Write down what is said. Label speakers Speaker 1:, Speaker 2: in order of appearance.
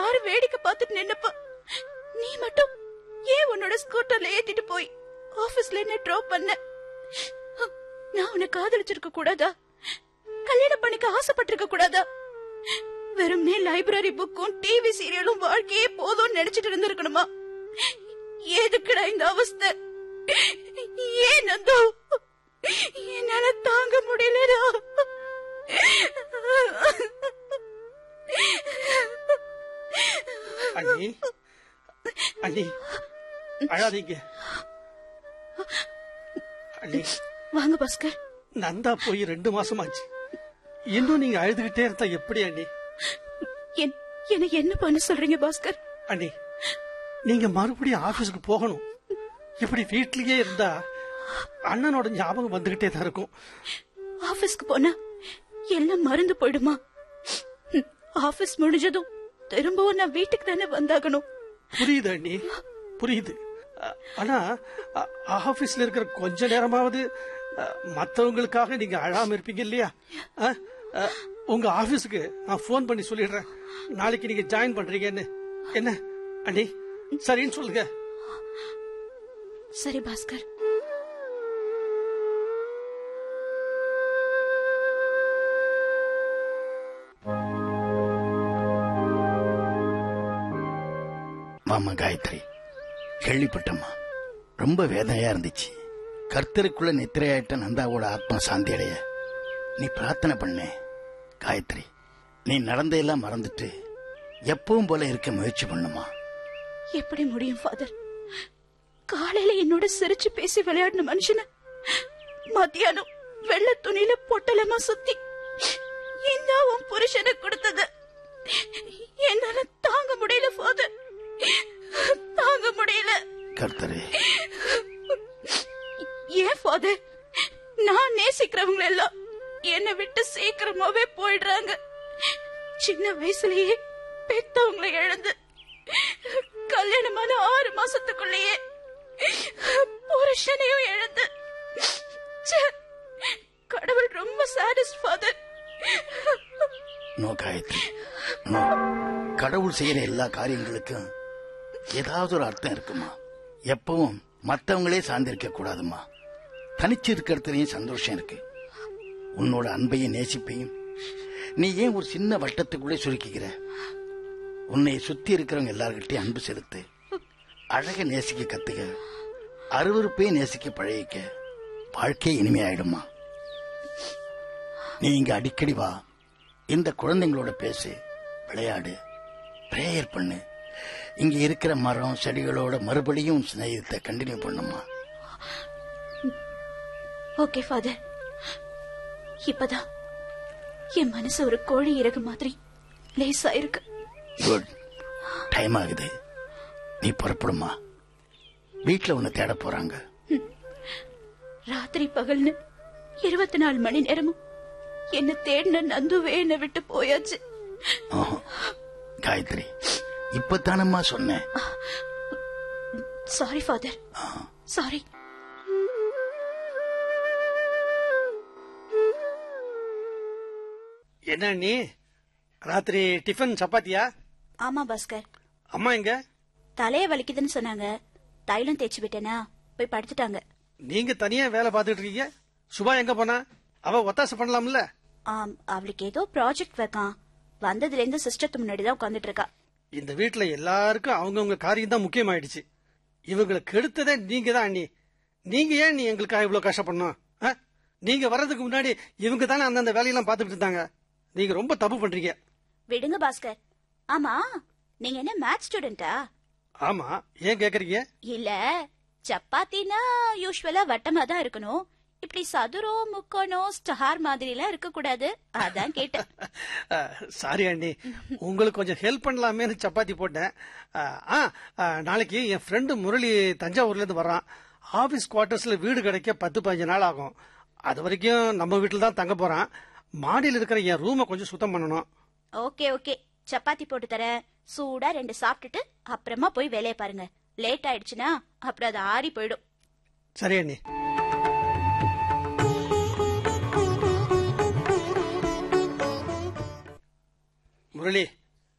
Speaker 1: எல்லாரும் வேடிக்கை பார்த்துட்டு நின்னப்ப நீ மட்டும் ஏன் உன்னோட ஸ்கூட்டர்ல ஏத்திட்டு போய் ஆபீஸ்ல என்ன டிராப் பண்ண நான் உன்னை காதலிச்சிருக்க கூடாதா கல்யாணம் பண்ணிக்க ஆசைப்பட்டிருக்க கூடாதா வெறும்னே லைப்ரரி புக்கும் டிவி சீரியலும் வாழ்க்கையே போதும்னு நினைச்சிட்டு இருந்திருக்கணுமா எதுக்குடா இந்த அவஸ்தை ஏன் நந்தோ என்னால தாங்க முடியலடா
Speaker 2: அண்ணி அண்ணி அழாதீங்க அண்ணி
Speaker 1: வாங்க பாஸ்கர்
Speaker 2: நந்தா போய் ரெண்டு மாசமாச்சு இன்னும் நீங்க அழுதுகிட்டே இருந்தா எப்படி அண்ணி
Speaker 1: என் என்ன என்ன பண்ண சொல்றீங்க பாஸ்கர்
Speaker 2: அண்ணி நீங்க மறுபடியும் ஆபீஸ்க்கு போகணும் இப்படி வீட்லயே இருந்தா அண்ணனோட ஞாபகம் வந்துகிட்டே தான் இருக்கும்
Speaker 1: ஆபீஸ்க்கு போனா எல்லாம் மறந்து போயிடுமா ம், ஆபீஸ் முடிஞ்சதும் திரும்பவும் நான் வீட்டுக்கு தானே வந்தாகணும்
Speaker 2: புரியுது அண்ணி புரியுது அ- ஆனா அ- ஆபீஸ்ல இருக்கிற கொஞ்ச நேரமாவது அ, மத்தவங்களுக்காக நீங்க அழாம இருப்பீங்க இல்லையா அ? அ, உங்க ஆபீஸுக்கு நான் ஃபோன் பண்ணி சொல்லிடுறேன் நாளைக்கு நீங்க ஜாயின் பண்றீங்கன்னு என்ன அண்ணி சரின்னு சொல்லுங்க
Speaker 1: சரி பாஸ்கர்
Speaker 3: மாமா காயத்ரி கேள்விப்பட்டம்மா ரொம்ப வேதனையா இருந்துச்சு கர்த்தருக்குள்ள நித்திரையாயிட்ட நந்தாவோட ஆத்மா சாந்தி அடைய நீ பிரார்த்தனை பண்ண காயத்ரி நீ நடந்தையெல்லாம் மறந்துட்டு எப்பவும் போல இருக்க முயற்சி பண்ணுமா
Speaker 1: எப்படி முடியும் ஃபாதர் காலையில என்னோட சிரிச்சு பேசி விளையாடின மனுஷன மத்தியானம் வெள்ளை துணியில பொட்டலமா சுத்தி இந்த உன் புருஷனை கொடுத்தது என்னால தாங்க முடியல ஃபாதர் தாங்க முடியல
Speaker 3: கர்த்தரே
Speaker 1: ஏன் ஃபாதர் நான் நேசிக்கிறவங்க எல்லாம் என்னை விட்டு சீக்கிரமாவே போயிடுறாங்க சின்ன வயசுலயே பெத்தவங்களை இழந்து கல்யாணமான ஆறு மாசத்துக்குள்ளேயே புருஷனையும் இழந்து ச்சே, கடவுள் ரொம்ப sadist father
Speaker 3: no Gayathri no கடவுள் செய்யற எல்லா காரியங்களுக்கும் ஏதாவது ஒரு அர்த்தம் இருக்குமா எப்பவும் மத்தவங்களே சார்ந்திருக்க கூடாதுமா தனிச்சு இருக்கிறதுலயும் சந்தோஷம் இருக்கு உன்னோட அன்பையும் நேசிப்பையும் நீ ஏன் ஒரு சின்ன வட்டத்துக்குள்ளே சுருக்கிக்கிற உன்னை சுத்தி இருக்கிறவங்க எல்லார்கிட்டயும் அன்பு செலுத்து அழக நேசிக்க கத்துக்க அருவருப்பையும் நேசிக்க பழகிக்க வாழ்க்கை இனிமையாயிடுமா நீ இங்க அடிக்கடி வா இந்த குழந்தைங்களோட பேசு விளையாடு பிரேயர் பண்ணு இங்க இருக்கிற மரம் செடிகளோட மறுபடியும் சிநேகத்தை கண்டினியூ பண்ணுமா
Speaker 1: ஓகே ஃபாதர் இப்பதான் என் மனசு ஒரு கோழி இறகு மாதிரி லேசா இருக்கு
Speaker 3: குட் டைம் ஆகுது நீ புறப்படுமா வீட்டுல உன்னை தேட போறாங்க
Speaker 1: ராத்திரி பகல்னு இருபத்தி நாலு மணி நேரமும் என்ன தேடின நந்துவே என்னை விட்டு போயாச்சு
Speaker 3: ஆஹா. காயத்ரி இப்பதானம்மா சொன்னேன்
Speaker 1: சாரி ஃபாதர் சாரி
Speaker 2: என்ன அண்ணி ராத்திரி டிஃபன் சப்பாத்தியா
Speaker 1: ஆமா பாஸ்கர்
Speaker 2: அம்மா எங்க
Speaker 1: தலைய வலிக்குதுன்னு சொன்னாங்க தைலம் தேய்ச்சி விட்டேனா போய் படுத்துட்டாங்க
Speaker 2: நீங்க தனியா வேலை பார்த்துட்டு இருக்கீங்க சுபா எங்க போனா அவ ஒத்தாசை பண்ணலாம்ல
Speaker 1: ஆம் அவளுக்கு ஏதோ ப்ராஜெக்ட் வைக்கான் வந்ததுல இருந்து சிஸ்டத்து முன்னாடி தான் உட்காந்துட்டு இருக்கா
Speaker 2: இந்த வீட்டுல எல்லாருக்கும் அவங்கவங்க காரியம் தான் முக்கியமாயிடுச்சு இவங்களை கெடுத்ததே நீங்க தான் அண்ணி நீங்க ஏன் நீ எங்களுக்காக இவ்வளவு கஷ்டப்படணும் ஆ? நீங்க வர்றதுக்கு முன்னாடி இவங்க தானே அந்தந்த வேலையெல்லாம் பார்த்துட்டு இருந்தாங்க நீங்க ரொம்ப தப்பு பண்றீங்க
Speaker 1: விடுங்க பாஸ்கர் ஆமா நீங்க என்ன மேத்ஸ் ஸ்டூடெண்டா
Speaker 2: ஆமா ஏன் கேக்குறீங்க
Speaker 1: இல்ல சப்பாத்தினா யூஸ்வலா வட்டமா தான் இருக்கணும் இப்படி சதுரம் முக்கோணம் ஸ்டார் மாதிரி எல்லாம் இருக்க கூடாது அதான் கேட்டேன்
Speaker 2: சாரி அண்ணி உங்களுக்கு கொஞ்சம் ஹெல்ப் பண்ணலாமேன்னு சப்பாத்தி போட்டேன் ஆ, ஆ, ஆ, நாளைக்கு என் ஃப்ரெண்டு முரளி தஞ்சாவூர்ல இருந்து வர்றான் ஆபீஸ் குவார்டர்ஸ்ல வீடு கிடைக்க பத்து பதினஞ்சு நாள் ஆகும் அது வரைக்கும் நம்ம வீட்டுல தான் தங்க போறான் மாடியில் இருக்கிற என் ரூமை கொஞ்சம் சுத்தம் பண்ணணும்
Speaker 1: ஓகே ஓகே சப்பாத்தி போட்டு தரேன் சூடா ரெண்டு சாப்பிட்டுட்டு அப்புறமா போய் வேலையை பாருங்க லேட் ஆயிடுச்சுன்னா அப்புறம் அது ஆறி போயிடும்
Speaker 2: சரி அண்ணி முரளி